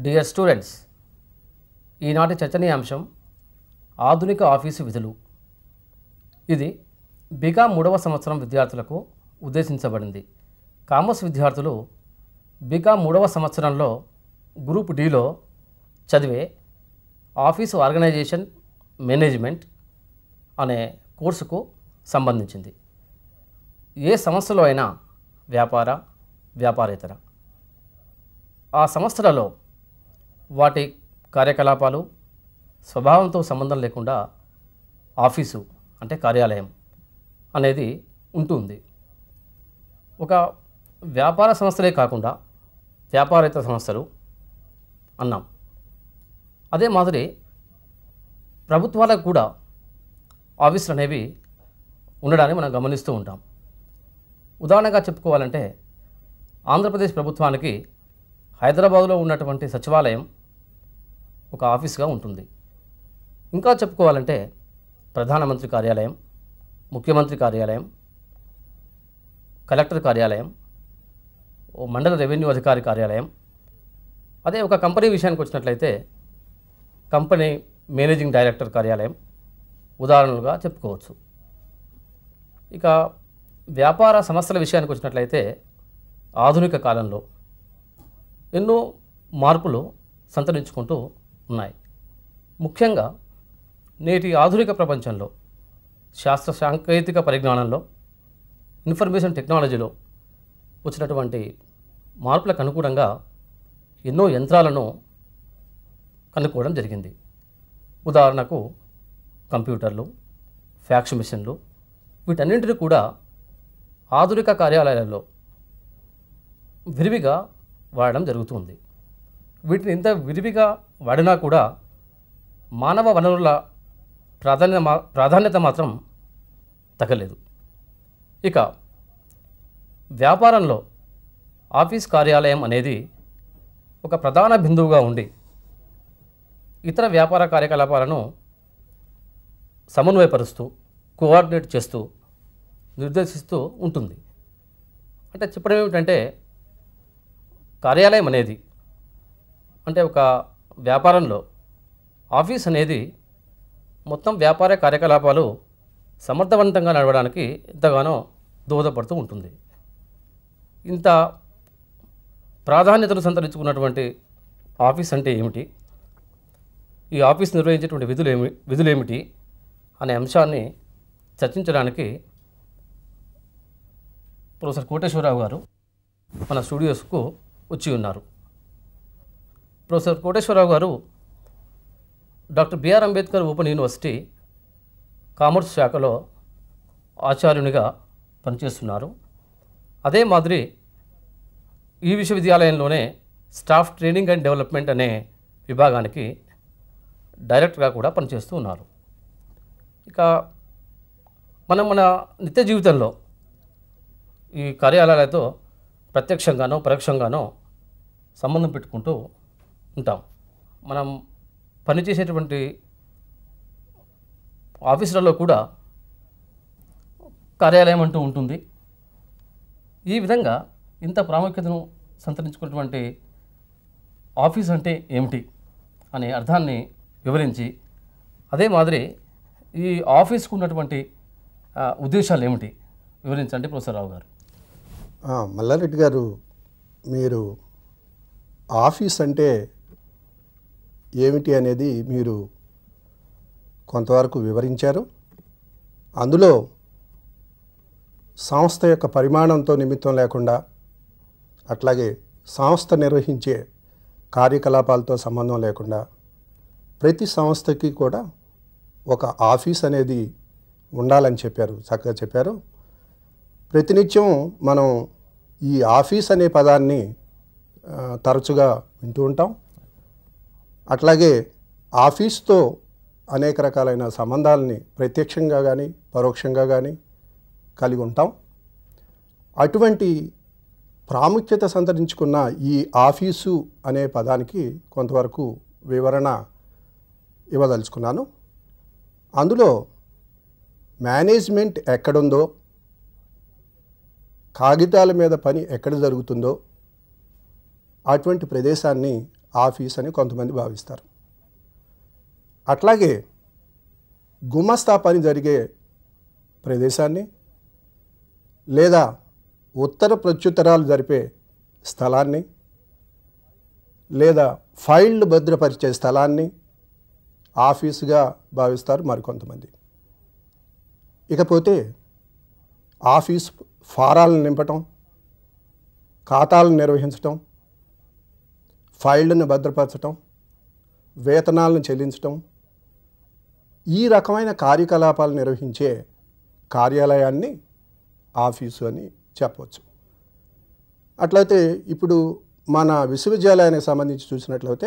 dear students ఈనాటి చర్చనీయాంశం ఆధునిక ఆఫీసు విధులు ఇది బీకాం మూడవ సంవత్సరం విద్యార్థులకు ఉద్దేశించబడింది కామర్స్ విద్యార్థులు బీకాం మూడవ సంవత్సరంలో గ్రూప్ డిలో చదివే ఆఫీసు ఆర్గనైజేషన్ మేనేజ్మెంట్ అనే కోర్సుకు సంబంధించింది ఏ సంస్థలో అయినా వ్యాపార వ్యాపారేతర ఆ సంస్థలలో వాటి కార్యకలాపాలు స్వభావంతో సంబంధం లేకుండా ఆఫీసు అంటే కార్యాలయం అనేది ఉంటుంది ఒక వ్యాపార సంస్థలే కాకుండా వ్యాపారేతర సంస్థలు అన్నాం అదే మాదిరి ప్రభుత్వాలకు కూడా ఆఫీసులు అనేవి ఉండడాన్ని మనం గమనిస్తూ ఉంటాం ఉదాహరణగా చెప్పుకోవాలంటే ఆంధ్రప్రదేశ్ ప్రభుత్వానికి హైదరాబాదులో ఉన్నటువంటి సచివాలయం ఒక ఆఫీస్గా ఉంటుంది ఇంకా చెప్పుకోవాలంటే ప్రధానమంత్రి కార్యాలయం ముఖ్యమంత్రి కార్యాలయం కలెక్టర్ కార్యాలయం ఓ మండల రెవెన్యూ అధికారి కార్యాలయం అదే ఒక కంపెనీ విషయానికి వచ్చినట్లయితే కంపెనీ మేనేజింగ్ డైరెక్టర్ కార్యాలయం ఉదాహరణలుగా చెప్పుకోవచ్చు ఇక వ్యాపార సంస్థల విషయానికి వచ్చినట్లయితే ఆధునిక కాలంలో ఎన్నో మార్పులు సంతరించుకుంటూ ఉన్నాయి ముఖ్యంగా నేటి ఆధునిక ప్రపంచంలో శాస్త్ర సాంకేతిక పరిజ్ఞానంలో ఇన్ఫర్మేషన్ టెక్నాలజీలో వచ్చినటువంటి మార్పులకు అనుగుణంగా ఎన్నో యంత్రాలను కనుక్కోవడం జరిగింది ఉదాహరణకు కంప్యూటర్లు ఫ్యాక్స్ మిషన్లు వీటన్నింటినీ కూడా ఆధునిక కార్యాలయాలలో విరివిగా వాడడం జరుగుతుంది వీటిని ఇంత విరివిగా వాడినా కూడా మానవ వనరుల ప్రాధాన్యత మా ప్రాధాన్యత మాత్రం తగ్గలేదు ఇక వ్యాపారంలో ఆఫీస్ కార్యాలయం అనేది ఒక ప్రధాన బిందువుగా ఉండి ఇతర వ్యాపార కార్యకలాపాలను సమన్వయపరుస్తూ కోఆర్డినేట్ చేస్తూ నిర్దేశిస్తూ ఉంటుంది అంటే చెప్పడం ఏమిటంటే కార్యాలయం అనేది అంటే ఒక వ్యాపారంలో ఆఫీస్ అనేది మొత్తం వ్యాపార కార్యకలాపాలు సమర్థవంతంగా నడవడానికి ఎంతగానో దోహదపడుతూ ఉంటుంది ఇంత ప్రాధాన్యతను సంతరించుకున్నటువంటి ఆఫీస్ అంటే ఏమిటి ఈ ఆఫీస్ నిర్వహించేటువంటి విధులు ఏమి విధులు ఏమిటి అనే అంశాన్ని చర్చించడానికి ప్రొఫెసర్ కోటేశ్వరరావు గారు మన స్టూడియోస్కు వచ్చి ఉన్నారు professor Koteswararao garu doctor BR Ambedkar open university commerce శాఖలో ఆచార్యునిగా పనిచేస్తున్నారు అదే మాదిరి ఈ విశ్వవిద్యాలయంలోనే స్టాఫ్ ట్రైనింగ్ అండ్ డెవలప్మెంట్ అనే విభాగానికి డైరెక్టర్గా కూడా పనిచేస్తూ ఉన్నారు ఇక మనం మన నిత్య జీవితంలో ఈ కార్యాలయాలతో ప్రత్యక్షంగానో పరోక్షంగానో సంబంధం పెట్టుకుంటూ ఉంటాం మనం పనిచేసేటువంటి ఆఫీసులలో కూడా కార్యాలయం అంటూ ఉంటుంది ఈ విధంగా ఇంత ప్రాముఖ్యతను సంతరించుకున్నటువంటి ఆఫీస్ అంటే ఏమిటి అనే అర్థాన్ని వివరించి అదే మాదిరి ఈ ఆఫీస్కు ఉన్నటువంటి ఆ, ఉద్దేశాలు ఏమిటి వివరించండి ప్రొఫెసర్ రావు గారు ఆ, మల్లారెడ్డి గారు మీరు ఆఫీస్ అంటే ఏమిటి అనేది మీరు కొంతవరకు వివరించారు అందులో సంస్థ యొక్క పరిమాణంతో నిమిత్తం లేకుండా అట్లాగే సంస్థ నిర్వహించే కార్యకలాపాలతో సంబంధం లేకుండా ప్రతి సంస్థకి కూడా ఒక ఆఫీస్ అనేది ఉండాలని చెప్పారు చక్కగా చెప్పారు ప్రతినిత్యం మనం ఈ ఆఫీస్ అనే పదాన్ని ఆ, తరచుగా వింటూ ఉంటాం అట్లాగే ఆఫీస్తో అనేక రకాలైన సంబంధాలని ప్రత్యక్షంగా కానీ పరోక్షంగా కానీ కలిగి ఉంటాం అటువంటి ప్రాముఖ్యత సంతరించుకున్న ఈ ఆఫీసు అనే పదానికి కొంతవరకు వివరణ ఇవ్వదలుచుకున్నాను అందులో మేనేజ్మెంట్ ఎక్కడుందో కాగితాల మీద పని ఎక్కడ జరుగుతుందో అటువంటి ప్రదేశాన్ని ఆఫీస్ అని కొంతమంది భావిస్తారు అట్లాగే గుమస్తా పని జరిగే ప్రదేశాన్ని లేదా ఉత్తర ప్రత్యుత్తరాలు జరిపే స్థలాన్ని లేదా ఫైళ్ళు భద్రపరిచే స్థలాన్ని ఆఫీసుగా భావిస్తారు మరికొంతమంది ఇకపోతే ఆఫీస్ ఫారాలను నింపటం ఖాతాలను నిర్వహించటం ఫైళ్ళను భద్రపరచటం వేతనాలను చెల్లించటం ఈ రకమైన కార్యకలాపాలు నిర్వహించే కార్యాలయాన్ని ఆఫీసు అని చెప్పవచ్చు అట్లయితే ఇప్పుడు మన విశ్వవిద్యాలయానికి సంబంధించి చూసినట్లయితే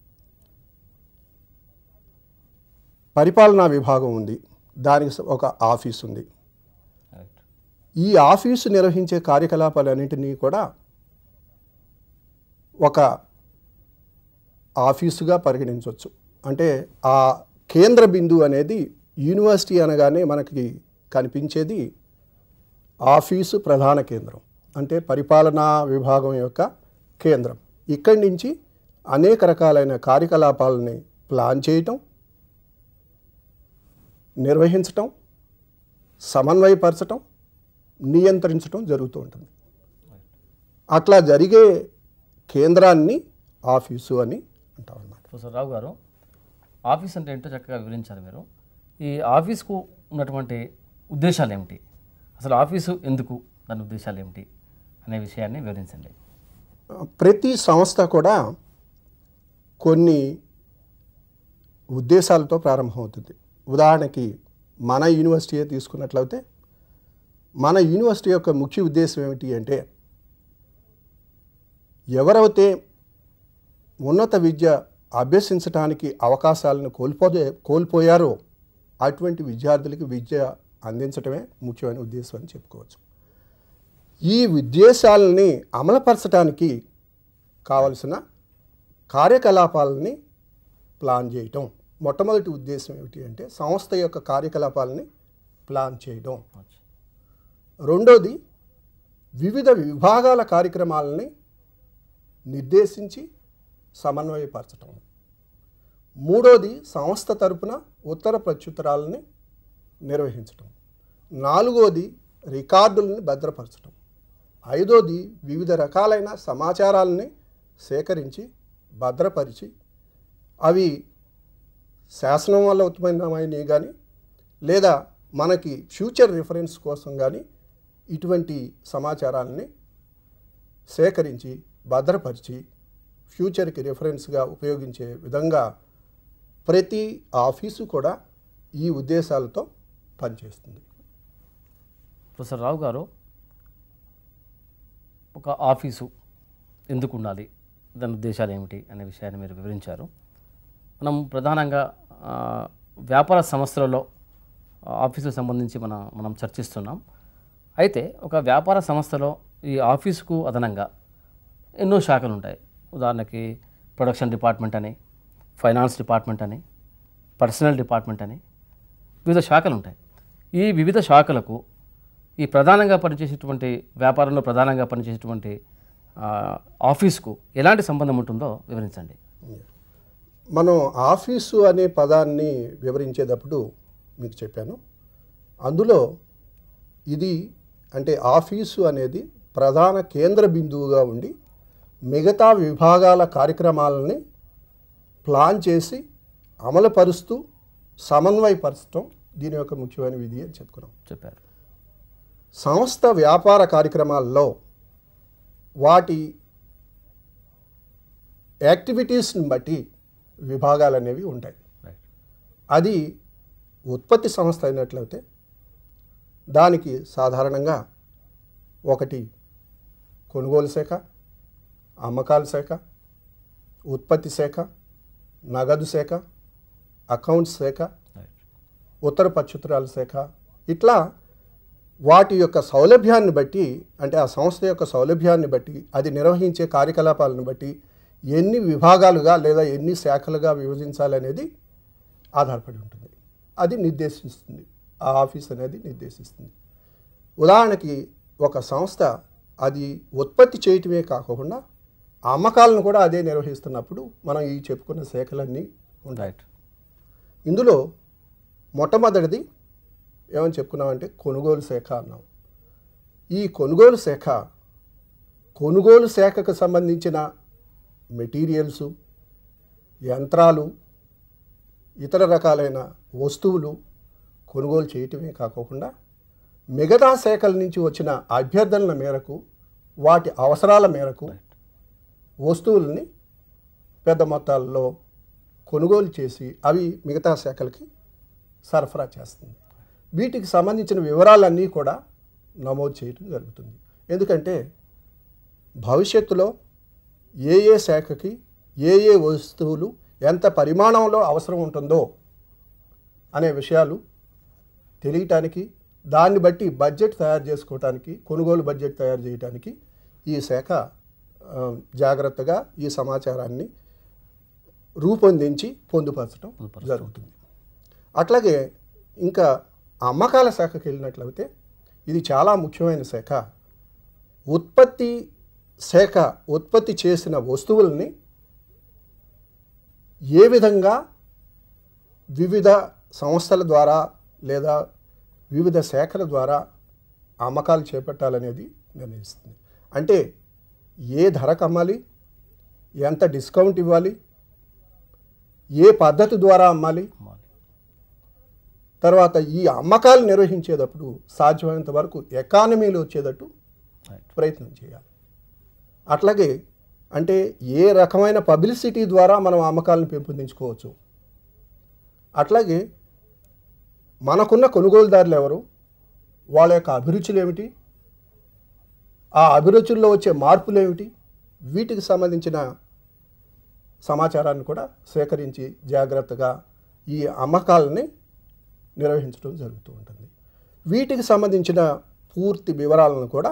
పరిపాలనా విభాగం ఉంది దానికి ఒక ఆఫీస్ ఉంది రైట్ ఈ ఆఫీసు నిర్వహించే కార్యకలాపాలన్నింటినీ కూడా ఒక ఆఫీసుగా పరిగణించవచ్చు అంటే ఆ కేంద్ర బిందువు అనేది యూనివర్సిటీ అనగానే మనకి కనిపించేది ఆఫీసు ప్రధాన కేంద్రం అంటే పరిపాలనా విభాగం యొక్క కేంద్రం ఇక్కడి నుంచి అనేక రకాలైన కార్యకలాపాలని ప్లాన్ చేయటం నిర్వహించటం సమన్వయపరచటం నియంత్రించటం జరుగుతూ ఉంటుంది అట్లా జరిగే కేంద్రాన్ని ఆఫీసు అని అంటాం అన్నమాట ప్రొఫెసర్ రావు గారు ఆఫీస్ అంటే ఏంటో చక్కగా వివరించారు మీరు ఈ ఆఫీస్కు ఉన్నటువంటి ఉద్దేశాలు ఏమిటి అసలు ఆఫీసు ఎందుకు దాని ఉద్దేశాలు ఏమిటి అనే విషయాన్ని వివరించండి ప్రతి సంస్థ కూడా కొన్ని ఉద్దేశాలతో ప్రారంభమవుతుంది ఉదాహరణకి మన యూనివర్సిటీ తీసుకున్నట్లయితే మన యూనివర్సిటీ యొక్క ముఖ్య ఉద్దేశం ఏమిటి అంటే ఎవరైతే ఉన్నత విద్య అభ్యసించడానికి అవకాశాలను కోల్పోయే కోల్పోయారో అటువంటి విద్యార్థులకి విద్య అందించడమే ముఖ్యమైన ఉద్దేశం అని చెప్పుకోవచ్చు ఈ ఉద్దేశాలని అమలుపరచడానికి కావలసిన కార్యకలాపాలని ప్లాన్ చేయటం మొట్టమొదటి ఉద్దేశం ఏమిటి అంటే సంస్థ యొక్క కార్యకలాపాలని ప్లాన్ చేయడం రెండోది వివిధ విభాగాల కార్యక్రమాలని నిర్దేశించి సమన్వయపరచటం మూడోది సంస్థ తరపున ఉత్తర ప్రత్యుత్తరాలని నిర్వహించటం నాలుగోది రికార్డులని భద్రపరచటం ఐదోది వివిధ రకాలైన సమాచారాలని సేకరించి భద్రపరిచి అవి శాసనం వల్ల ఉత్పన్నమైనవి కానీ లేదా మనకి ఫ్యూచర్ రిఫరెన్స్ కోసం కానీ ఇటువంటి సమాచారాలని సేకరించి భద్రపరిచి ఫ్యూచర్కి రిఫరెన్స్గా ఉపయోగించే విధంగా ప్రతి ఆఫీసు కూడా ఈ ఉద్దేశాలతో పనిచేస్తుంది ప్రొఫెసర్ రావు గారు ఒక ఆఫీసు ఎందుకు ఉండాలి దాని ఉద్దేశాలు ఏమిటి అనే విషయాన్ని మీరు వివరించారు మనం ప్రధానంగా ఆ, వ్యాపార సంస్థలలో ఆ, ఆఫీసుకు సంబంధించి మనం మనం చర్చిస్తున్నాం అయితే ఒక వ్యాపార సంస్థలో ఈ ఆఫీసుకు అదనంగా ఎన్నో శాఖలు ఉంటాయి ఉదాహరణకి ప్రొడక్షన్ డిపార్ట్మెంట్ అని ఫైనాన్స్ డిపార్ట్మెంట్ అని పర్సనల్ డిపార్ట్మెంట్ అని వివిధ శాఖలు ఉంటాయి ఈ వివిధ శాఖలకు ఈ ప్రధానంగా పనిచేసేటువంటి వ్యాపారంలో ప్రధానంగా పనిచేసేటువంటి ఆ, ఆఫీస్కు ఎలాంటి సంబంధం ఉంటుందో వివరించండి మనం ఆఫీసు అనే పదాన్ని వివరించేటప్పుడు మీకు చెప్పాను అందులో ఇది అంటే ఆఫీసు అనేది ప్రధాన కేంద్ర బిందువుగా ఉండి మిగతా విభాగాల కార్యక్రమాలని ప్లాన్ చేసి అమలుపరుస్తూ సమన్వయపరచడం దీని యొక్క ముఖ్యమైన విధి అని చెప్పుకున్నాం చెప్పారు సంస్థ వ్యాపార కార్యక్రమాల్లో వాటి యాక్టివిటీస్ని బట్టి విభాగాలు అనేవి ఉంటాయి రైట్ అది ఉత్పత్తి సంస్థ అయినట్లయితే దానికి సాధారణంగా ఒకటి కొనుగోలు శాఖ అమ్మకాల శాఖ ఉత్పత్తి శాఖ నగదు శాఖ అకౌంట్స్ శాఖ రైట్ ఉత్తర పచ్చుత్తరాల శాఖ ఇట్లా వాటి యొక్క సౌలభ్యాన్ని బట్టి అంటే ఆ సంస్థ యొక్క సౌలభ్యాన్ని బట్టి అది నిర్వహించే కార్యకలాపాలను బట్టి ఎన్ని విభాగాలుగా లేదా ఎన్ని శాఖలుగా విభజించాలనేది ఆధారపడి ఉంటుంది అది నిర్దేశిస్తుంది ఆ ఆఫీస్ అనేది నిర్దేశిస్తుంది ఉదాహరణకి ఒక సంస్థ అది ఉత్పత్తి చేయటమే కాకుండా ఆ అమ్మకాలను కూడా అదే నిర్వహిస్తున్నప్పుడు మనం ఈ చెప్పుకున్న శాఖలన్నీ ఉంటాయి రైట్ ఇందులో మొట్టమొదటిది ఏమని చెప్పుకున్నామంటే కొనుగోలు శాఖ అన్నాం ఈ కొనుగోలు శాఖ కొనుగోలు శాఖకు సంబంధించిన మెటీరియల్సు యంత్రాలు ఇతర రకాలైన వస్తువులు కొనుగోలు చేయటమే కాకుండా మిగతా శాఖల నుంచి వచ్చిన అభ్యర్థనల మేరకు వాటి అవసరాల మేరకు వస్తువుల్ని పెద్ద మొత్తాల్లో కొనుగోలు చేసి అవి మిగతా శాఖలకి సరఫరా చేస్తుంది వీటికి సంబంధించిన వివరాలన్నీ కూడా నమోదు చేయటం జరుగుతుంది ఎందుకంటే భవిష్యత్తులో ఏ ఏ శాఖకి ఏ ఏ వస్తువులు ఎంత పరిమాణంలో అవసరం ఉంటుందో అనే విషయాలు తెలియటానికి దాన్ని బట్టి బడ్జెట్ తయారు చేసుకోవటానికి కొనుగోలు బడ్జెట్ తయారు చేయడానికి ఈ శాఖ ఆ, జాగ్రత్తగా ఈ సమాచారాన్ని రూపొందించి పొందుపరచడం జరుగుతుంది అట్లాగే ఇంకా అమ్మకాల శాఖకి వెళ్ళినట్లయితే ఇది చాలా ముఖ్యమైన శాఖ ఉత్పత్తి శాఖ ఉత్పత్తి చేసిన వస్తువుల్ని ఏ విధంగా వివిధ సంస్థల ద్వారా లేదా వివిధ శాఖల ద్వారా అమ్మకాలు చేపట్టాలనేది నిర్ణయిస్తుంది అంటే ఏ ధరకు అమ్మాలి ఎంత డిస్కౌంట్ ఇవ్వాలి ఏ పద్ధతి ద్వారా అమ్మాలి అమ్మాలి తర్వాత ఈ అమ్మకాలు నిర్వహించేటప్పుడు సాధ్యమైనంత వరకు ఎకానమీలో వచ్చేటట్టు రైట్ ప్రయత్నం చేయాలి అట్లాగే అంటే ఏ రకమైన పబ్లిసిటీ ద్వారా మనం అమ్మకాలను పెంపొందించుకోవచ్చు అట్లాగే మనకున్న కొనుగోలుదారులు ఎవరు వాళ్ళ యొక్క అభిరుచులు ఏమిటి ఆ అభిరుచుల్లో వచ్చే మార్పులు ఏమిటి వీటికి సంబంధించిన సమాచారాన్ని కూడా సేకరించి జాగ్రత్తగా ఈ అమ్మకాలని నిర్వహించడం జరుగుతూ ఉంటుంది వీటికి సంబంధించిన పూర్తి వివరాలను కూడా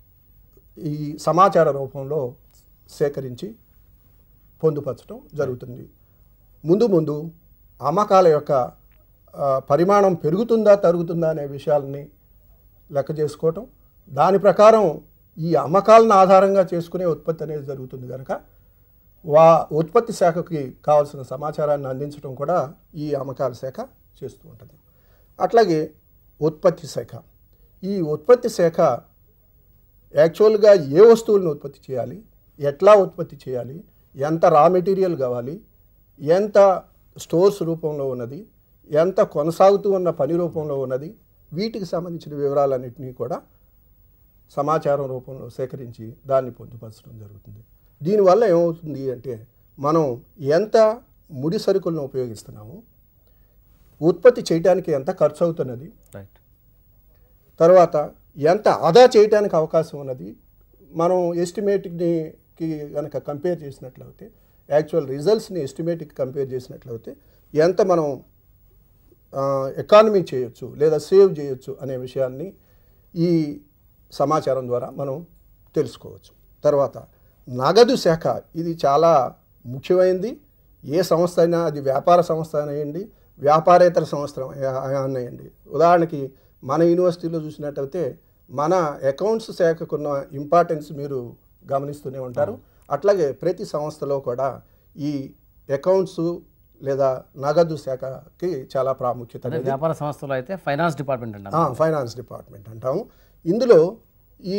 ఈ సమాచార రూపంలో సేకరించి పొందుపరచడం జరుగుతుంది ముందు ముందు అమ్మకాల యొక్క ఆ, పరిమాణం పెరుగుతుందా తరుగుతుందా అనే విషయాలని లెక్క చేసుకోవటం దాని ప్రకారం ఈ అమ్మకాలను ఆధారంగా చేసుకునే ఉత్పత్తి అనేది జరుగుతుంది కనుక వా ఉత్పత్తి శాఖకి కావాల్సిన సమాచారాన్ని అందించడం కూడా ఈ అమ్మకాల శాఖ చేస్తూ ఉంటుంది అట్లాగే ఉత్పత్తి శాఖ ఈ ఉత్పత్తి శాఖ యాక్చువల్గా ఏ వస్తువులను ఉత్పత్తి చేయాలి ఎట్లా ఉత్పత్తి చేయాలి ఎంత రా మెటీరియల్ కావాలి ఎంత స్టోర్స్ రూపంలో ఉన్నది ఎంత కొనసాగుతూ ఉన్న పని రూపంలో ఉన్నది వీటికి సంబంధించిన వివరాలన్నింటినీ కూడా సమాచారం రూపంలో సేకరించి దాన్ని పొందుపరచడం జరుగుతుంది దీనివల్ల ఏమవుతుంది అంటే మనం ఎంత ముడి సరుకులను ఉపయోగిస్తున్నాము ఉత్పత్తి చేయడానికి ఎంత ఖర్చు అవుతున్నది రైట్ తర్వాత ఎంత ఆదా చేయడానికి అవకాశం ఉన్నది మనం ఎస్టిమేట్ని కి కనుక కంపేర్ చేసినట్లయితే యాక్చువల్ రిజల్ట్స్ని ఎస్టిమేట్కి కంపేర్ చేసినట్లయితే ఎంత మనం ఎకానమీ చేయొచ్చు లేదా సేవ్ చేయొచ్చు అనే విషయాన్ని ఈ సమాచారం ద్వారా మనం తెలుసుకోవచ్చు తర్వాత నగదు శాఖ ఇది చాలా ముఖ్యమైనది ఏ సంస్థ అయినా అది వ్యాపార సంస్థ అనేయండి వ్యాపారేతర సంస్థ అన్నాయండి ఉదాహరణకి మన యూనివర్సిటీలో చూసినట్టయితే మన అకౌంట్స్ శాఖకున్న ఇంపార్టెన్స్ మీరు గమనిస్తూనే ఉంటారు అట్లాగే ప్రతి సంస్థలో కూడా ఈ అకౌంట్స్ లేదా నగదు శాఖకి చాలా ప్రాముఖ్యత అదే వ్యాపార సంస్థలో అయితే ఫైనాన్స్ డిపార్ట్మెంట్ అంటారు ఆ, ఫైనాన్స్ డిపార్ట్మెంట్ అంటాము ఇందులో ఈ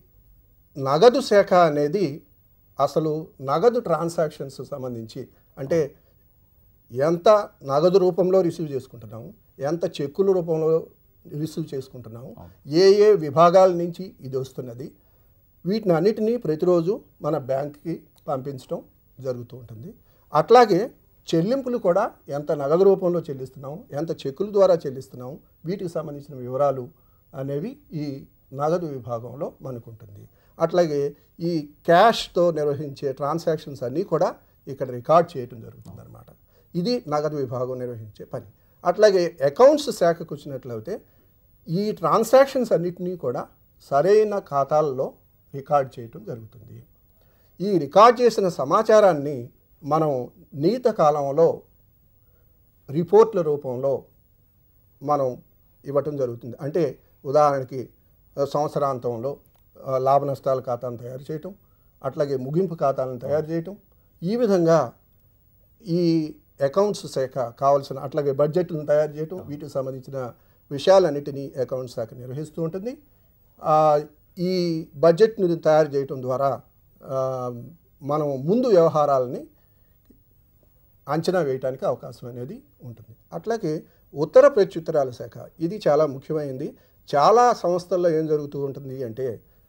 నగదు శాఖ అనేది అసలు నగదు ట్రాన్సాక్షన్స్ సంబంధించి అంటే ఎంత నగదు రూపంలో రిసీవ్ చేసుకుంటున్నాము ఎంత చెక్కుల రూపంలో రిసీవ్ చేసుకుంటున్నాము ఏ ఏ విభాగాల నుంచి ఇది వస్తున్నది వీటిని అన్నిటినీ ప్రతిరోజు మన బ్యాంక్కి పంపించడం జరుగుతూ ఉంటుంది అట్లాగే చెల్లింపులు కూడా ఎంత నగదు రూపంలో చెల్లిస్తున్నాము ఎంత చెక్కుల ద్వారా చెల్లిస్తున్నాము వీటికి సంబంధించిన వివరాలు అనేవి ఈ నగదు విభాగంలో మనకు ఉంటుంది అట్లాగే ఈ క్యాష్తో నిర్వహించే ట్రాన్సాక్షన్స్ అన్నీ కూడా ఇక్కడ రికార్డ్ చేయటం జరుగుతుంది అనమాట ఇది నగదు విభాగం నిర్వహించే పని అట్లాగే అకౌంట్స్ శాఖకు వచ్చినట్లయితే ఈ ట్రాన్సాక్షన్స్ అన్నిటినీ కూడా సరైన ఖాతాల్లో రికార్డ్ చేయటం జరుగుతుంది ఈ రికార్డ్ చేసిన సమాచారాన్ని మనం నీత కాలంలో రిపోర్ట్ల రూపంలో మనం ఇవ్వటం జరుగుతుంది అంటే ఉదాహరణకి ఆ, సంవత్సరాంతంలో ఆ, లాభ నష్టాల ఖాతాను తయారు చేయటం అట్లాగే ముగింపు ఖాతాలను తయారు చేయటం ఈ విధంగా ఈ అకౌంట్స్ శాఖ కావాల్సిన అట్లాగే బడ్జెట్లను తయారు చేయటం వీటికి సంబంధించిన విషయాలన్నిటినీ అకౌంట్స్ శాఖ నిర్వహిస్తూ ఉంటుంది ఆ, ఈ బడ్జెట్ని తయారు చేయటం ద్వారా ఆ, మనం ముందు వ్యవహారాలని అంచనా వేయడానికి అవకాశం అనేది ఉంటుంది అట్లాగే ఉత్తర ప్రత్యుత్తరాల శాఖ ఇది చాలా ముఖ్యమైనది చాలా సంస్థల్లో ఏం జరుగుతూ ఉంటుంది అంటే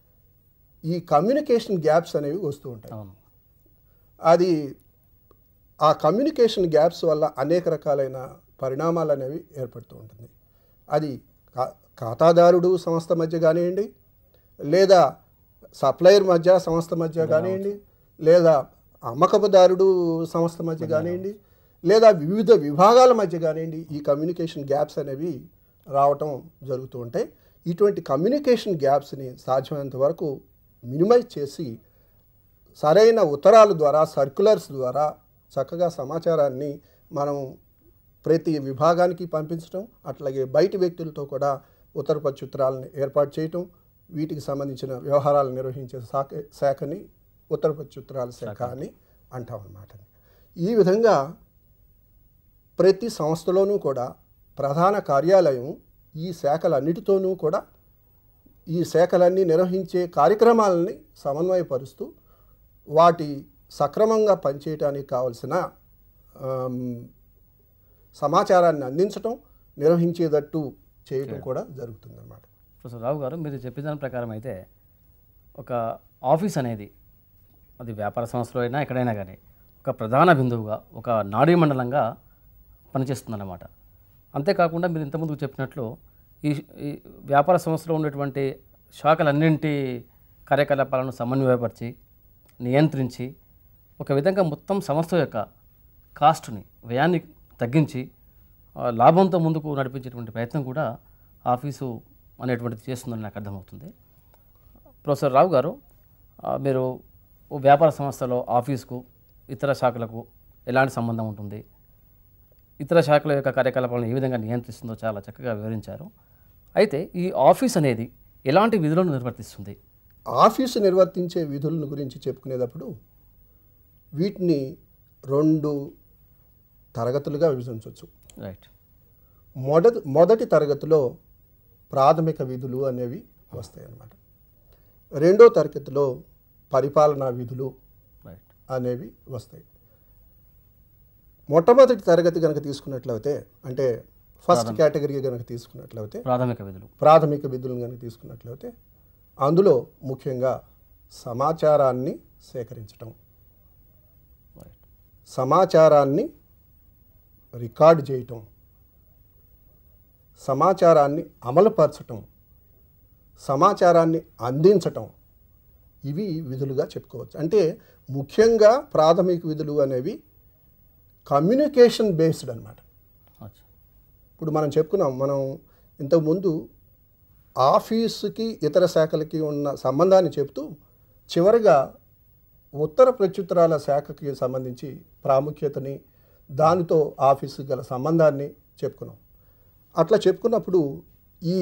ఈ కమ్యూనికేషన్ గ్యాప్స్ అనేవి వస్తూ ఉంటాయి అవును అది ఆ కమ్యూనికేషన్ గ్యాప్స్ వల్ల అనేక రకాలైన పరిణామాలు అనేవి ఏర్పడుతూ ఉంటుంది అది ఖా- ఖాతాదారుడు సంస్థ మధ్య కానివ్వండి లేదా సప్లయర్ మధ్య సంస్థ మధ్య కానివ్వండి లేదా అమ్మకపుదారుడు సంస్థ మధ్య కానివ్వండి లేదా వివిధ విభాగాల మధ్య కానివ్వండి ఈ కమ్యూనికేషన్ గ్యాప్స్ అనేవి రావటం జరుగుతూ ఉంటాయి ఇటువంటి కమ్యూనికేషన్ గ్యాప్స్ని సాధ్యమైనంత వరకు మినిమైజ్ చేసి సరైన ఉత్తరాల ద్వారా సర్క్యులర్స్ ద్వారా చక్కగా సమాచారాన్ని మనం ప్రతి విభాగానికి పంపించడం అట్లాగే బయటి వ్యక్తులతో కూడా ఉత్తర ప్రత్యుత్తరాలను ఏర్పాటు చేయటం వీటికి సంబంధించిన వ్యవహారాలు నిర్వహించే శాఖ శాఖని ఉత్తర ప్రత్యుత్తరాల శాఖ అని అంటాం అన్నమాట ఈ విధంగా ప్రతి సంస్థలోనూ కూడా ప్రధాన కార్యాలయం ఈ శాఖలన్నిటితోనూ కూడా ఈ శాఖలన్నీ నిర్వహించే కార్యక్రమాలని సమన్వయపరుస్తూ వాటి సక్రమంగా పనిచేయడానికి కావలసిన ఆమ్, సమాచారాన్ని అందించటం నిర్వహించేటట్టు చేయటం కూడా జరుగుతుందన్నమాట ప్రొఫెసర్ రావు గారు మీరు చెప్పిన దాని ప్రకారం అయితే ఒక ఆఫీస్ అనేది అది వ్యాపార సంస్థలో అయినా ఎక్కడైనా కానీ ఒక ప్రధాన బిందువుగా ఒక నాడీ మండలంగా పనిచేస్తుందన్నమాట అంతేకాకుండా మీరు ఇంతకుముందు చెప్పినట్లు ఈ ఈ వ్యాపార సంస్థలో ఉన్నటువంటి శాఖలన్నింటి కార్యకలాపాలను సమన్వయపరిచి నియంత్రించి ఒక విధంగా మొత్తం సంస్థ యొక్క కాస్ట్ని వ్యయాన్ని తగ్గించి ఆ, లాభంతో ముందుకు నడిపించేటువంటి ప్రయత్నం కూడా ఆఫీసు అనేటువంటిది చేస్తుందని నాకు అర్థమవుతుంది ప్రొఫెసర్ రావు గారు ఆ, మీరు ఓ వ్యాపార సంస్థలో ఆఫీస్కు ఇతర శాఖలకు ఎలాంటి సంబంధం ఉంటుంది ఇతర శాఖల యొక్క కార్యకలాపాలను ఏ విధంగా నియంత్రిస్తుందో చాలా చక్కగా వివరించారు అయితే ఈ ఆఫీస్ అనేది ఎలాంటి విధులను నిర్వర్తిస్తుంది ఆఫీసు నిర్వర్తించే విధులను గురించి చెప్పుకునేటప్పుడు వీటిని రెండు తరగతులుగా విభజించవచ్చు రైట్ మొదటి మొదటి తరగతిలో ప్రాథమిక విధులు అనేవి వస్తాయి అన్నమాట రెండో తరగతిలో పరిపాలనా విధులు రైట్ అనేవి వస్తాయి మొట్టమొదటి తరగతి కనుక తీసుకున్నట్లయితే అంటే ఫస్ట్ కేటగిరీ కనుక తీసుకున్నట్లయితే ప్రాథమిక విధులు ప్రాథమిక విధులను కనుక తీసుకున్నట్లయితే అందులో ముఖ్యంగా సమాచారాన్ని సేకరించటం రైట్ సమాచారాన్ని రికార్డు చేయటం సమాచారాన్ని అమలుపరచటం సమాచారాన్ని అందించటం ఇవి విధులుగా చెప్పుకోవచ్చు అంటే ముఖ్యంగా ప్రాథమిక విధులు అనేవి కమ్యూనికేషన్ బేస్డ్ అన్నమాట అచ్చా ఇప్పుడు మనం చెప్పుకున్నాం మనం ఇంతకుముందు ఆఫీసుకి ఇతర శాఖలకి ఉన్న సంబంధాన్ని చెప్తూ చివరిగా ఉత్తర ప్రత్యుత్తరాల శాఖకి సంబంధించి ప్రాముఖ్యతని దానితో ఆఫీసుకి గల సంబంధాన్ని చెప్పుకున్నాం అట్లా చెప్పుకున్నప్పుడు ఈ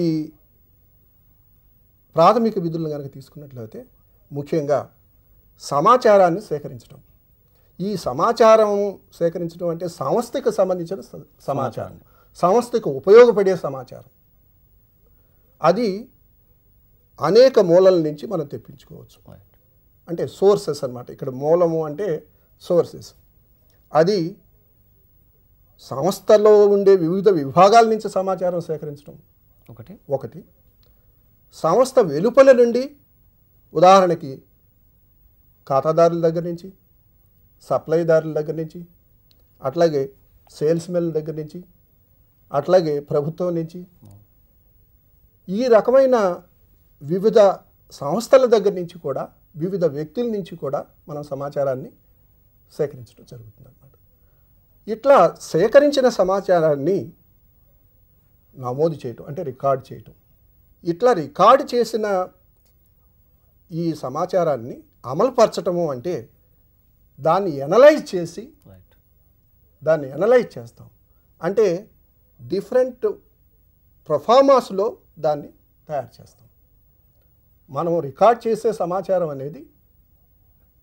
ప్రాథమిక విధులను కనుక తీసుకున్నట్లయితే ముఖ్యంగా సమాచారాన్ని సేకరించడం ఈ సమాచారం సేకరించడం అంటే సంస్థకు సంబంధించిన స- సమాచారం సంస్థకు ఉపయోగపడే సమాచారం అది అనేక మూలల నుంచి మనం తెప్పించుకోవచ్చు రైట్ అంటే సోర్సెస్ అన్నమాట ఇక్కడ మూలము అంటే సోర్సెస్ అది సంస్థలో ఉండే వివిధ విభాగాల నుంచి సమాచారం సేకరించడం ఒకటి ఒకటి సంస్థ వెలుపల నుండి ఉదాహరణకి ఖాతాదారుల దగ్గర నుంచి సప్లైదారుల దగ్గర నుంచి అట్లాగే సేల్స్మెన్ దగ్గర నుంచి అట్లాగే ప్రభుత్వం నుంచి ఈ రకమైన వివిధ సంస్థల దగ్గర నుంచి కూడా వివిధ వ్యక్తుల నుంచి కూడా మనం సమాచారాన్ని సేకరించడం జరుగుతుంది అన్నమాట ఇట్లా సేకరించిన సమాచారాన్ని నమోదు చేయటం అంటే రికార్డ్ చేయటం ఇట్లా రికార్డు చేసిన ఈ సమాచారాన్ని అమలుపరచటము అంటే దాన్ని ఎనలైజ్ చేసి రైట్ దాన్ని ఎనలైజ్ చేస్తాం అంటే డిఫరెంట్ ప్రొఫార్మాస్లో దాన్ని తయారు చేస్తాం మనం రికార్డ్ చేసే సమాచారం అనేది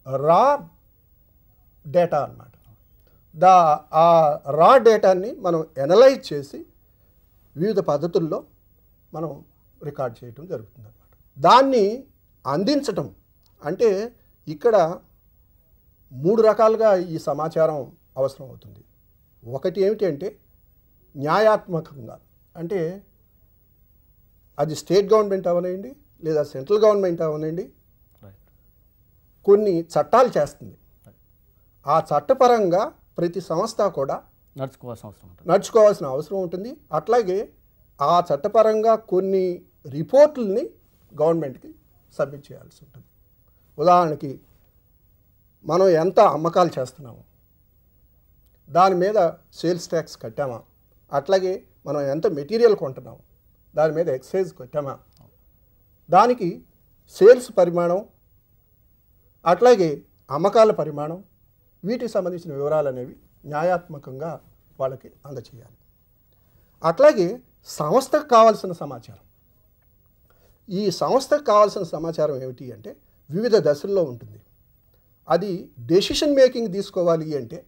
రా డేటా అన్నమాట దా ఆ రా డేటాని మనం ఎనలైజ్ చేసి వివిధ పద్ధతుల్లో మనం రికార్డ్ చేయటం జరుగుతుంది అన్నమాట దాన్ని అందించటం అంటే ఇక్కడ మూడు రకాలుగా ఈ సమాచారం అవసరం అవుతుంది ఒకటి ఏమిటి అంటే న్యాయాత్మకంగా అంటే అది స్టేట్ గవర్నమెంట్ అవనండి లేదా సెంట్రల్ గవర్నమెంట్ అవనండి రైట్ కొన్ని చట్టాలు చేస్తుంది ఆ చట్టపరంగా ప్రతి సంస్థ కూడా నడుచుకోవాల్సిన అవసరం ఉంటుంది నడుచుకోవాల్సిన అవసరం ఉంటుంది అట్లాగే ఆ చట్టపరంగా కొన్ని రిపోర్టుల్ని గవర్నమెంట్కి సబ్మిట్ చేయాల్సి ఉంటుంది ఉదాహరణకి మనం ఎంత అమ్మకాలు చేస్తున్నాము దాని మీద సేల్స్ ట్యాక్స్ కట్టామా అట్లాగే మనం ఎంత మెటీరియల్ కొంటున్నాము దాని మీద ఎక్సైజ్ కట్టామా దానికి సేల్స్ పరిమాణం అట్లాగే అమ్మకాల పరిమాణం వీటికి సంబంధించిన వివరాలు అనేవి న్యాయాత్మకంగా వాళ్ళకి అందచేయాలి అట్లాగే సంస్థకు కావాల్సిన సమాచారం ఈ సంస్థకు కావాల్సిన సమాచారం ఏమిటి అంటే వివిధ దశల్లో ఉంటుంది అది డెసిషన్ మేకింగ్ తీసుకోవాలి అంటే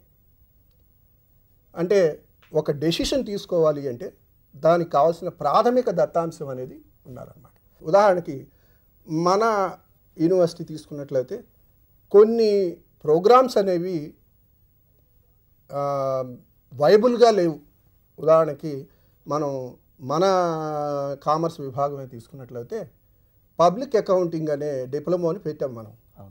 అంటే ఒక డెసిషన్ తీసుకోవాలి అంటే దానికి కావాల్సిన ప్రాథమిక దత్తాంశం అనేది ఉండాలన్నమాట ఉదాహరణకి మన యూనివర్సిటీ తీసుకున్నట్లయితే కొన్ని ప్రోగ్రామ్స్ అనేవి వైబుల్గా లేవు ఉదాహరణకి మనం మన కామర్స్ విభాగమే తీసుకున్నట్లయితే పబ్లిక్ అకౌంటింగ్ అనే డిప్లొమాని పెట్టాం మనం అవును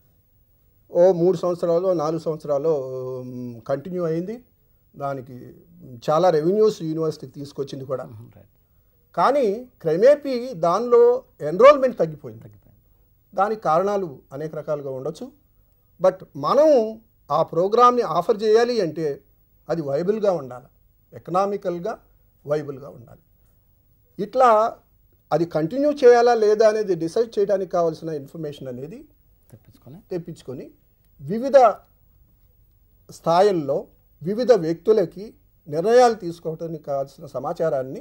ఓ మూడు సంవత్సరాలు నాలుగు సంవత్సరాలు కంటిన్యూ అయింది దానికి చాలా రెవెన్యూస్ యూనివర్సిటీకి తీసుకొచ్చింది కూడా రైట్ కానీ క్రమేపీ దానిలో ఎన్రోల్మెంట్ తగ్గిపోయింది తగ్గిపోయింది దానికి కారణాలు అనేక రకాలుగా ఉండొచ్చు బట్ మనం ఆ ప్రోగ్రామ్ని ఆఫర్ చేయాలి అంటే అది వైబుల్గా ఉండాలి ఎకనామికల్గా వైబుల్గా ఉండాలి ఇట్లా అది కంటిన్యూ చేయాలా లేదా అనేది డిసైడ్ చేయడానికి కావాల్సిన ఇన్ఫర్మేషన్ అనేది తెప్పించుకొని తెప్పించుకొని వివిధ స్థాయిల్లో వివిధ వ్యక్తులకి నిర్ణయాలు తీసుకోవడానికి కావాల్సిన సమాచారాన్ని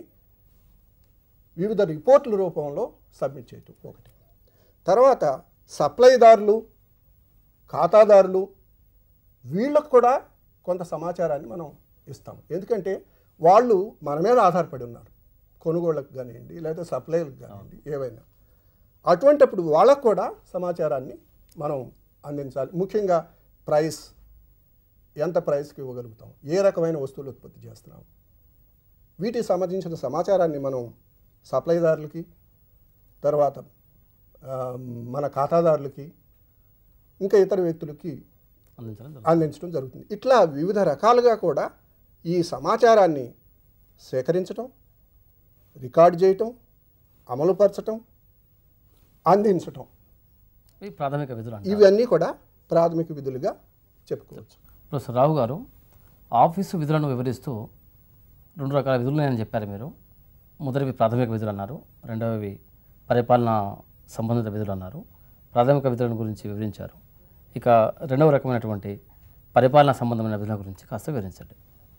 వివిధ రిపోర్టుల రూపంలో సబ్మిట్ చేయటం ఒకటి తర్వాత సప్లైదారులు ఖాతాదారులు వీళ్ళకు కూడా కొంత సమాచారాన్ని మనం ఇస్తాం ఎందుకంటే వాళ్ళు మన మీద ఆధారపడి ఉన్నారు కొనుగోళ్ళకు కానివ్వండి లేదా సప్లైలకు కానివ్వండి ఏవైనా అటువంటప్పుడు వాళ్ళకు కూడా సమాచారాన్ని మనం అందించాలి ముఖ్యంగా ప్రైస్ ఎంత ప్రైస్కి ఇవ్వగలుగుతాం ఏ రకమైన వస్తువులు ఉత్పత్తి చేస్తున్నాం వీటికి సంబంధించిన సమాచారాన్ని మనం సప్లైదారులకి తర్వాత ఆ, మన ఖాతాదారులకి ఇంకా ఇతర వ్యక్తులకి అందించడం జరుగుతుంది అందించడం జరుగుతుంది ఇట్లా వివిధ రకాలుగా కూడా ఈ సమాచారాన్ని సేకరించటం రికార్డ్ చేయటం అమలుపరచటం అందించటం ఇవి ప్రాథమిక విధులు అంటారు ఇవన్నీ కూడా ప్రాథమిక విధులుగా చెప్పుకోవచ్చు ప్రొఫెసర్ రావు గారు ఆఫీసు విధులను వివరిస్తూ రెండు రకాల విధులు నేను చెప్పారు మీరు మొదటివి ప్రాథమిక విధులు అన్నారు రెండవవి పరిపాలన సంబంధిత విధులు అన్నారు ప్రాథమిక విధులను గురించి వివరించారు ఇక రెండవ రకమైనటువంటి పరిపాలన సంబంధమైన విధుల గురించి కాస్త వివరించండి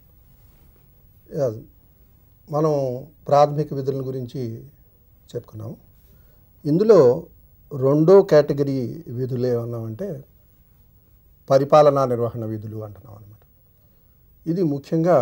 యా, మనం ప్రాథమిక విధుల గురించి చెప్పుకున్నాం ఇందులో రెండో కేటగిరీ విధులు ఏమన్నామంటే పరిపాలనా నిర్వహణ విధులు అంటున్నాం అనమాట ఇది ముఖ్యంగా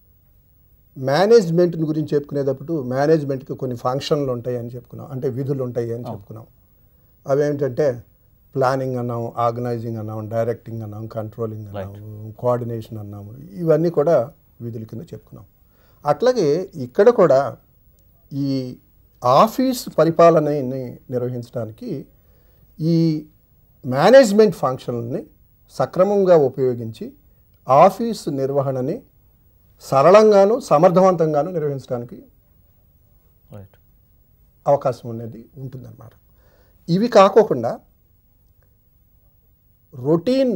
మేనేజ్మెంట్ గురించి చెప్పుకునేటప్పుడు మేనేజ్మెంట్కి కొన్ని ఫంక్షన్లు ఉంటాయి అని చెప్పుకున్నాం అంటే విధులు ఉంటాయి అని చెప్పుకున్నాం అవి ఏంటంటే ప్లానింగ్ అన్నాం ఆర్గనైజింగ్ అన్నాం డైరెక్టింగ్ అన్నాం కంట్రోలింగ్ అన్నాము కోఆర్డినేషన్ అన్నాము ఇవన్నీ కూడా విధుల కింద చెప్పుకున్నాం అట్లాగే ఇక్కడ కూడా ఈ ఆఫీస్ పరిపాలనని నిర్వహించడానికి ఈ మేనేజ్మెంట్ ఫంక్షన్ని సక్రమంగా ఉపయోగించి ఆఫీస్ నిర్వహణని సరళంగాను సమర్థవంతంగాను నిర్వహించడానికి రైట్ అవకాశం అనేది ఉంటుందన్నమాట ఇవి కాకోకుండా రొటీన్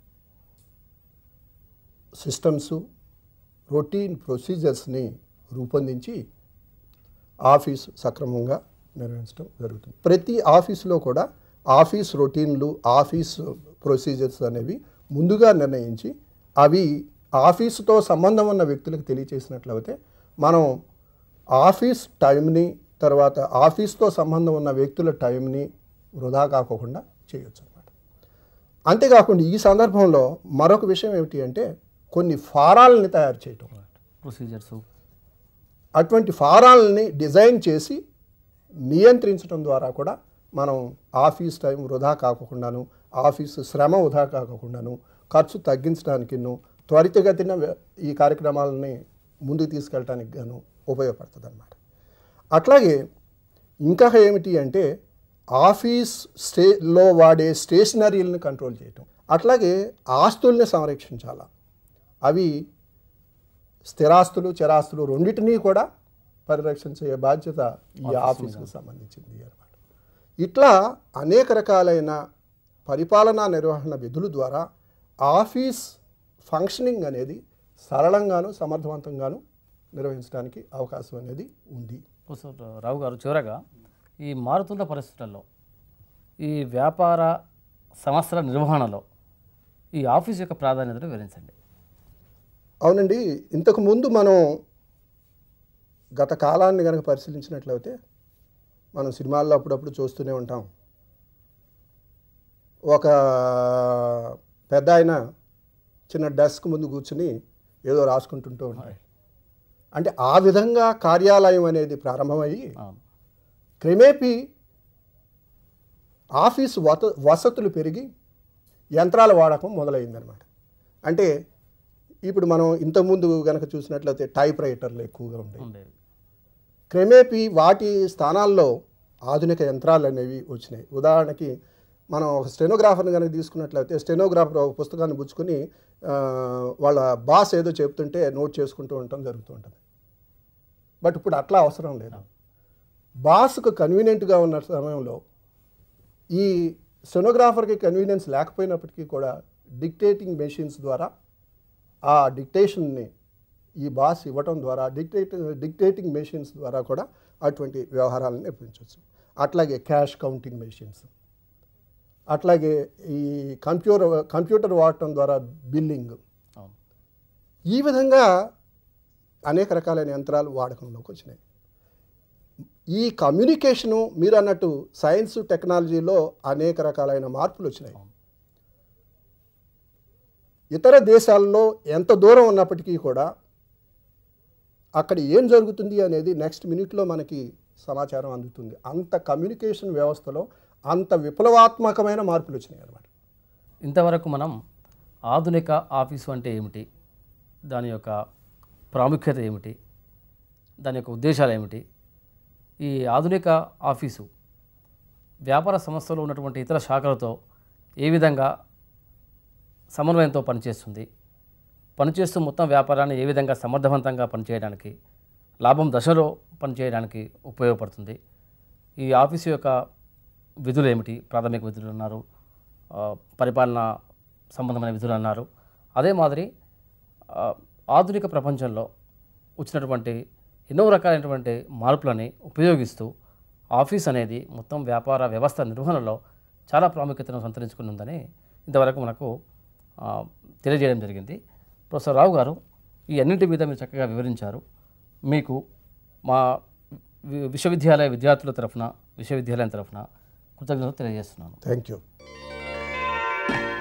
సిస్టమ్స్ రొటీన్ ప్రొసీజర్స్ని రూపొందించి ఆఫీస్ సక్రమంగా నిర్వహించడం జరుగుతుంది ప్రతి ఆఫీసులో కూడా ఆఫీస్ రొటీన్లు ఆఫీస్ ప్రొసీజర్స్ అనేవి ముందుగా నిర్ణయించి అవి ఆఫీసుతో సంబంధం ఉన్న వ్యక్తులకు తెలియచేసినట్లయితే మనం ఆఫీస్ టైంని తర్వాత ఆఫీస్తో సంబంధం ఉన్న వ్యక్తుల టైంని వృధా కాకోకుండా చేయొచ్చు అనమాట అంతేకాకుండా ఈ సందర్భంలో మరొక విషయం ఏమిటి అంటే కొన్ని ఫారాలని తయారు చేయటం ప్రొసీజర్స్ అటువంటి ఫారాలని డిజైన్ చేసి నియంత్రించడం ద్వారా కూడా మనం ఆఫీస్ టైం వృధా కాకుండాను ఆఫీస్ శ్రమ వృధా కాకుండాను ఖర్చు తగ్గించడానికి త్వరితగతిన వ్య- ఈ కార్యక్రమాలని ముందుకు తీసుకెళ్ళడానికి గాను ఉపయోగపడుతుంది అన్నమాట అట్లాగే ఇంకా ఏమిటి అంటే ఆఫీస్ స్టేలో వాడే స్టేషనరీలను కంట్రోల్ చేయటం అట్లాగే ఆస్తుల్ని సంరక్షించాలా అవి స్థిరాస్తులు చరాస్తులు రెండింటినీ కూడా పరిరక్షించే బాధ్యత ఈ ఆఫీస్కి సంబంధించింది అనమాట ఇట్లా అనేక రకాలైన పరిపాలనా నిర్వహణ విధుల ద్వారా ఆఫీస్ ఫంక్షనింగ్ అనేది సరళంగాను సమర్థవంతంగాను నిర్వహించడానికి అవకాశం అనేది ఉంది ప్రొఫెసర్ రావు గారు చివరగా ఈ మారుతున్న పరిస్థితుల్లో ఈ వ్యాపార సంస్థల నిర్వహణలో ఈ ఆఫీస్ యొక్క ప్రాధాన్యతను వివరించండి అవునండి ఇంతకు ముందు మనం గత కాలాన్ని కనుక పరిశీలించినట్లయితే మనం సినిమాల్లో అప్పుడప్పుడు చూస్తూనే ఉంటాం ఒక పెద్ద ఆయన చిన్న డెస్క్ ముందు కూర్చుని ఏదో రాసుకుంటుంటూ ఉంటాయి అంటే ఆ విధంగా కార్యాలయం అనేది ప్రారంభమయ్యి అవును క్రమేపీ ఆఫీస్ వత వసతులు పెరిగి యంత్రాల వాడకం మొదలైందనమాట అంటే ఇప్పుడు మనం ఇంతకుముందు కనుక చూసినట్లయితే టైప్ రైటర్లు ఎక్కువగా ఉండేవి ఉండేవి క్రమేపీ వాటి స్థానాల్లో ఆధునిక యంత్రాలు అనేవి వచ్చినాయి ఉదాహరణకి మనం ఒక స్టెనోగ్రాఫర్ని కనుక తీసుకున్నట్లయితే స్టెనోగ్రాఫర్ ఒక పుస్తకాన్ని పుచ్చుకొని ఆ, వాళ్ళ బాస్ ఏదో చెప్తుంటే నోట్ చేసుకుంటూ ఉండటం జరుగుతూ ఉంటుంది బట్ ఇప్పుడు అట్లా అవసరం లేదు బాస్కు కన్వీనియంట్గా ఉన్న సమయంలో ఈ స్టెనోగ్రాఫర్కి కన్వీనియన్స్ లేకపోయినప్పటికీ కూడా డిక్టేటింగ్ మెషిన్స్ ద్వారా ఆ డిక్టేషన్ని ఈ బాస్ ఇవ్వటం ద్వారా డిక్టేట్ డిక్టేటింగ్ మెషిన్స్ ద్వారా కూడా అటువంటి వ్యవహారాలను నిర్వహించవచ్చు అట్లాగే క్యాష్ కౌంటింగ్ మెషిన్స్ అట్లాగే ఈ కంప్యూటర్ కంప్యూటర్ వాడటం ద్వారా బిల్లింగ్ అవును ఈ విధంగా అనేక రకాలైన యంత్రాలు వాడకంలోకి వచ్చినాయి ఈ కమ్యూనికేషను మీరు అన్నట్టు సైన్స్ టెక్నాలజీలో అనేక రకాలైన మార్పులు వచ్చినాయి ఇతర దేశాల్లో ఎంత దూరం ఉన్నప్పటికీ కూడా అక్కడ ఏం జరుగుతుంది అనేది నెక్స్ట్ మినిట్లో మనకి సమాచారం అందుతుంది అంత కమ్యూనికేషన్ వ్యవస్థలో అంత విప్లవాత్మకమైన మార్పులు వచ్చినాయి అన్నమాట ఇంతవరకు మనం ఆధునిక ఆఫీసు అంటే ఏమిటి దాని యొక్క ప్రాముఖ్యత ఏమిటి దాని యొక్క ఉద్దేశాలు ఏమిటి ఈ ఆధునిక ఆఫీసు వ్యాపార సంస్థలో ఉన్నటువంటి ఇతర శాఖలతో ఏ విధంగా సమన్వయంతో పనిచేస్తుంది పనిచేస్తూ మొత్తం వ్యాపారాన్ని ఏ విధంగా సమర్థవంతంగా పనిచేయడానికి లాభం దశలో పనిచేయడానికి ఉపయోగపడుతుంది ఈ ఆఫీసు యొక్క విధులు ఏమిటి ప్రాథమిక విధులు అన్నారు ఆ, పరిపాలన సంబంధమైన విధులు అన్నారు అదే మాదిరి ఆ, ఆధునిక ప్రపంచంలో వచ్చినటువంటి ఎన్నో రకాలైనటువంటి మార్పులని ఉపయోగిస్తూ ఆఫీస్ అనేది మొత్తం వ్యాపార వ్యవస్థ నిర్వహణలో చాలా ప్రాముఖ్యతను సంతరించుకుని ఉందని ఇంతవరకు మనకు ఆ, తెలియజేయడం జరిగింది ప్రొఫెసర్ రావు గారు ఈ అన్నింటి మీద మీరు చక్కగా వివరించారు మీకు మా వి- విశ్వవిద్యాలయ విద్యార్థుల తరఫున విశ్వవిద్యాలయం తరఫున కృతజ్ఞతలు తెలియజేస్తున్నాను థ్యాంక్ యూ